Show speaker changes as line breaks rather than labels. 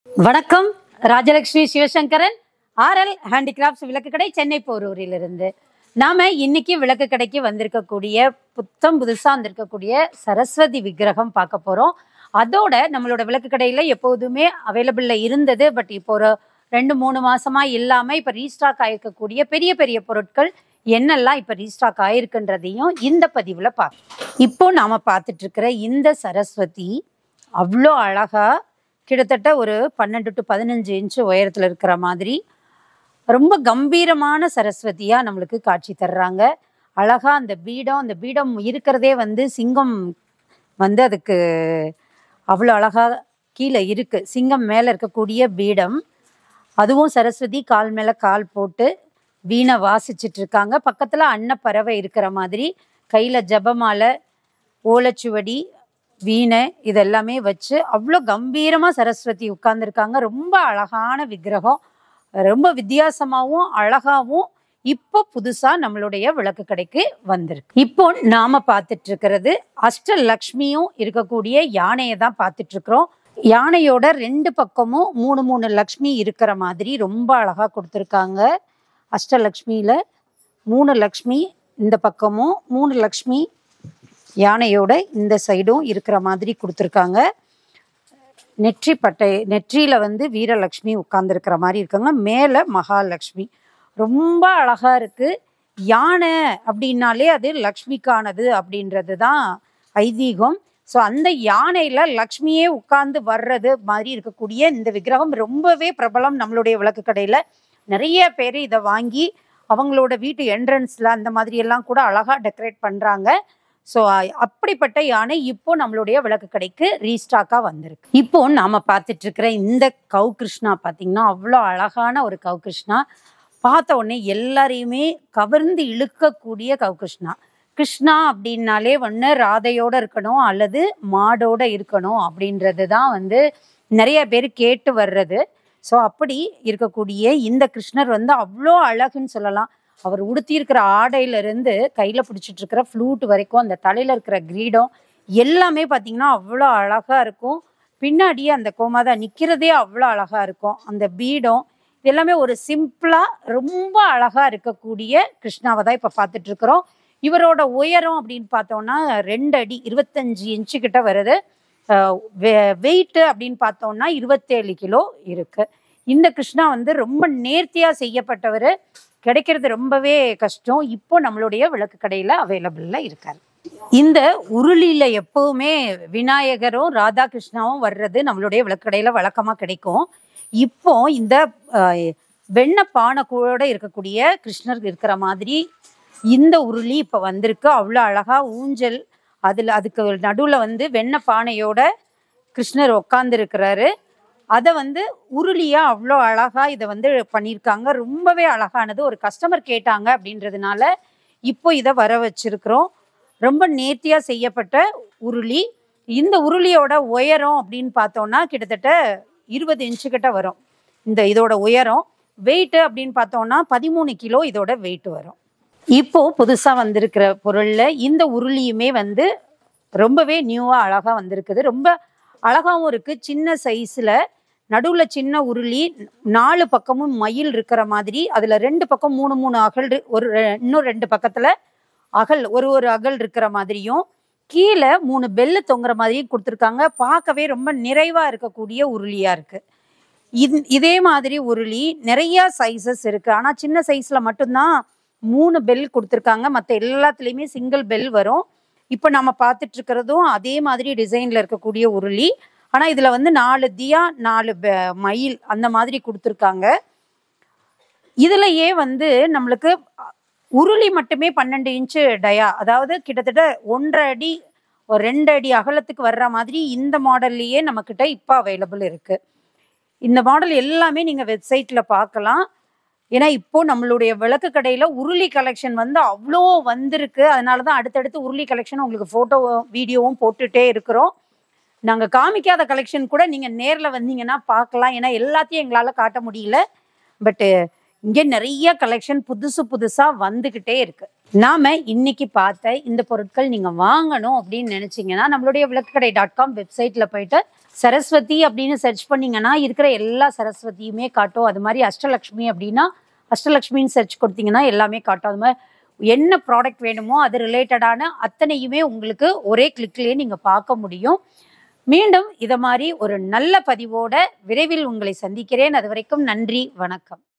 வணக்கம் Rajalakshmi Sivasankaran RL handicrafts விளக்கு கடை சென்னை போரூரிலிருந்து நாம இன்னைக்கு விளக்கு கடைக்கு வந்திருக்கக்கூடிய புத்தம் புதுசா வந்திருக்கக்கூடிய சரஸ்வதி விக்கிரகம் பார்க்க போறோம் அதோட நம்மளோட விளக்கு கடையில எப்போதுமே அவைலபிள்ல இருந்தது பட் இப்போ ஒரு ரெண்டு மூணு மாசமா இல்லாம இப்ப ரீஸ்டாக் ஆயிருக்கக்கூடிய பெரிய பெரிய பொருட்கள் என்னெல்லாம் இப்ப ரீஸ்டாக் ஆயிருக்குன்றதையும் இந்த பதிவுல பார்க்கலாம் இப்போ நாம பார்த்துட்டு இருக்கிற இந்த சரஸ்வதி அவ்வளோ அழகா கிட்டத்தட்ட ஒரு பன்னெண்டு டு பதினஞ்சு இன்ச்சு உயரத்துல இருக்கிற மாதிரி ரொம்ப கம்பீரமான சரஸ்வதியா நம்மளுக்கு காட்சி தர்றாங்க அழகா அந்த பீடம் அந்த பீடம் இருக்கிறதே வந்து சிங்கம் வந்து அதுக்கு அவ்வளோ அழகா கீழே இருக்கு சிங்கம் மேலே இருக்கக்கூடிய பீடம் அதுவும் சரஸ்வதி கால் மேலே கால் போட்டு வீணை வாசிச்சிட்டு இருக்காங்க பக்கத்தில் அன்னப்பறவை இருக்கிற மாதிரி கையில் ஜபமாலை ஓலைச்சுவடி வீணை இதெல்லாமே வச்சு அவ்வளோ கம்பீரமாக சரஸ்வதி உட்கார்ந்துருக்காங்க ரொம்ப அழகான விக்கிரகம் ரொம்ப வித்தியாசமாகவும் அழகாவும் இப்போ புதுசா நம்மளுடைய விளக்கு கடைக்கு வந்திருக்கு இப்போ நாம பார்த்துட்டு இருக்கிறது அஷ்டலக்ஷ்மியும் இருக்கக்கூடிய யானையை தான் பார்த்துட்டு இருக்கிறோம் யானையோட ரெண்டு பக்கமும் மூணு மூணு லக்ஷ்மி இருக்கிற மாதிரி ரொம்ப அழகா கொடுத்துருக்காங்க அஷ்டலக்ஷ்மியில மூணு லக்ஷ்மி இந்த பக்கமும் மூணு லக்ஷ்மி யானையோட இந்த சைடும் இருக்கிற மாதிரி கொடுத்துருக்காங்க நெற்றி பட்டை நெற்றியில வந்து வீரலக்ஷ்மி உட்கார்ந்துருக்கிற மாதிரி இருக்காங்க மேலே மகாலட்சுமி ரொம்ப அழகா இருக்கு யானை அப்படின்னாலே அது லக்ஷ்மிக்கானது அப்படின்றது தான் ஐதீகம் ஸோ அந்த யானையில லக்ஷ்மியே உட்கார்ந்து வர்றது மாதிரி இருக்கக்கூடிய இந்த விக்கிரகம் ரொம்பவே பிரபலம் நம்மளுடைய விளக்கு கடையில நிறைய பேர் இதை வாங்கி அவங்களோட வீட்டு என்ட்ரன்ஸ்ல அந்த மாதிரி எல்லாம் கூட அழகா டெக்கரேட் பண்றாங்க ஸோ அப்படிப்பட்ட யானை இப்போ நம்மளுடைய விளக்கு கடைக்கு ரீஸ்டாக்கா வந்திருக்கு இப்போ நாம பார்த்துட்டு இருக்கிற இந்த கவு கிருஷ்ணா பார்த்தீங்கன்னா அவ்வளோ அழகான ஒரு கவு கிருஷ்ணா பார்த்த உடனே எல்லாரையுமே கவர்ந்து இழுக்கக்கூடிய கவு கிருஷ்ணா கிருஷ்ணா அப்படின்னாலே ஒன்று ராதையோட இருக்கணும் அல்லது மாடோட இருக்கணும் அப்படின்றது தான் வந்து நிறைய பேர் கேட்டு வர்றது ஸோ அப்படி இருக்கக்கூடிய இந்த கிருஷ்ணர் வந்து அவ்வளோ அழகுன்னு சொல்லலாம் அவர் உடுத்தியிருக்கிற ஆடையில இருந்து கையில பிடிச்சிட்டு இருக்கிற ஃப்ளூட் வரைக்கும் அந்த தலையில இருக்கிற கிரீடம் எல்லாமே பார்த்தீங்கன்னா அவ்வளோ அழகா இருக்கும் பின்னாடியே அந்த கோமாதா நிக்கிறதே அவ்வளோ அழகா இருக்கும் அந்த பீடம் இது எல்லாமே ஒரு சிம்பிளா ரொம்ப அழகா இருக்கக்கூடிய கிருஷ்ணாவை தான் இப்போ பார்த்துட்டு இருக்கிறோம் இவரோட உயரம் அப்படின்னு பார்த்தோம்னா ரெண்டு அடி இருபத்தஞ்சு இன்ச்சு கிட்ட வருது வெயிட் அப்படின்னு பார்த்தோம்னா இருபத்தேழு கிலோ இருக்கு இந்த கிருஷ்ணா வந்து ரொம்ப நேர்த்தியா செய்யப்பட்டவர் கிடைக்கிறது ரொம்பவே கஷ்டம் இப்போ நம்மளுடைய விளக்கு கடையில அவைலபிள்ல இருக்காரு இந்த உருளியில எப்பவுமே விநாயகரும் ராதாகிருஷ்ணாவும் வர்றது நம்மளுடைய விளக்கு கடையில வழக்கமா கிடைக்கும் இப்போ இந்த அஹ், வெண்ணெய் பானை கூட இருக்கக்கூடிய கிருஷ்ணர் இருக்கிற மாதிரி இந்த உருளி இப்ப வந்திருக்கு அவ்வளோ அழகா ஊஞ்சல் அதுல அதுக்கு நடுவுல வந்து வெண்ணெய் பானையோட கிருஷ்ணர் உட்கார்ந்து இருக்கிறாரு அதை வந்து உருளியா அவ்வளோ அழகா இதை வந்து பண்ணியிருக்காங்க ரொம்பவே அழகானது ஒரு கஸ்டமர் கேட்டாங்க அப்படின்றதுனால இப்போ இதை வர வச்சிருக்கிறோம் ரொம்ப நேர்த்தியா செய்யப்பட்ட உருளி இந்த உருளியோட உயரம் அப்படின்னு பார்த்தோம்னா கிட்டத்தட்ட இருபது இன்ச்சு கிட்ட வரும் இந்த இதோட உயரம் வெயிட் அப்படின்னு பார்த்தோம்னா பதிமூணு கிலோ இதோட வெயிட் வரும் இப்போ புதுசா வந்திருக்கிற பொருள்ல இந்த உருளியுமே வந்து ரொம்பவே நியூவா அழகா வந்திருக்குது ரொம்ப அழகாவும் இருக்கு சின்ன சைஸ்ல நடுவுல சின்ன உருளி நாலு பக்கமும் மயில் இருக்கிற மாதிரி அதுல ரெண்டு பக்கம் மூணு மூணு அகல் இரு- ஒரு ரெ- இன்னும் ரெண்டு பக்கத்துல அகல் ஒரு ஒரு அகல் இருக்கிற மாதிரியும் கீழே மூணு பெல்லு தொங்குற மாதிரியும் கொடுத்துருக்காங்க பார்க்கவே ரொம்ப நிறைவா இருக்கக்கூடிய உருளியா இருக்கு இது இதே மாதிரி உருளி நிறைய சைஸஸ் இருக்கு ஆனா சின்ன சைஸ்ல மட்டும்தான் மூணு பெல் கொடுத்துருக்காங்க மற்ற எல்லாத்துலேயுமே சிங்கிள் பெல் வரும் இப்போ நம்ம பார்த்துட்டு இருக்கிறதும் அதே மாதிரி டிசைன்ல இருக்கக்கூடிய உருளி ஆனா இதுல வந்து நாலு தியா நாலு பெ- மயில் அந்த மாதிரி கொடுத்துருக்காங்க இதுலயே வந்து நம்மளுக்கு உருளி மட்டுமே பன்னெண்டு இன்ச்சு டயா அதாவது கிட்டத்தட்ட ஒன்றரை அடி ஒரு ரெண்டு அடி அகலத்துக்கு வர்ற மாதிரி இந்த மாடல்லையே நம்மக்கிட்ட இப்போ அவைலபிள் இருக்கு இந்த மாடல் எல்லாமே நீங்க வெப்சைட்ல பார்க்கலாம் ஏன்னா இப்போ நம்மளுடைய விளக்கு கடையில உருளி கலெக்ஷன் வந்து அவ்வளோ வந்திருக்கு அதனால தான் அடுத்தடுத்து உருளி கலெக்ஷன் உங்களுக்கு ஃபோட்டோ வீடியோவும் போட்டுட்டே இருக்கிறோம் நாங்க காமிக்காத கலெக்ஷன் கூட நீங்க நேர்ல வந்தீங்கன்னா பார்க்கலாம் ஏன்னா எல்லாத்தையும் எங்களால காட்ட முடியல பட்டு இங்க நிறைய கலெக்ஷன் புதுசு புதுசா வந்துகிட்டே இருக்கு நாம இன்னைக்கு பார்த்த இந்த பொருட்கள் நீங்க வாங்கணும் அப்படின்னு நினைச்சீங்கன்னா நம்மளுடைய விளக்குக்கடை டாட் காம் வெப்சைட்ல போயிட்டு சரஸ்வதி அப்படின்னு சர்ச் பண்ணீங்கன்னா இருக்கிற எல்லா சரஸ்வதியுமே காட்டும் அது மாதிரி அஷ்டலக்ஷ்மி அப்படின்னா அஷ்டலக்ஷ்மின்னு சர்ச் கொடுத்தீங்கன்னா எல்லாமே காட்டும் அது மாதிரி என்ன ப்ராடக்ட் வேணுமோ அது ரிலேட்டடான அத்தனையுமே உங்களுக்கு ஒரே கிளிக்லேயே நீங்கள் பார்க்க முடியும் மீண்டும் இதை மாதிரி ஒரு நல்ல பதிவோட விரைவில் உங்களை சந்திக்கிறேன் அது வரைக்கும் நன்றி வணக்கம்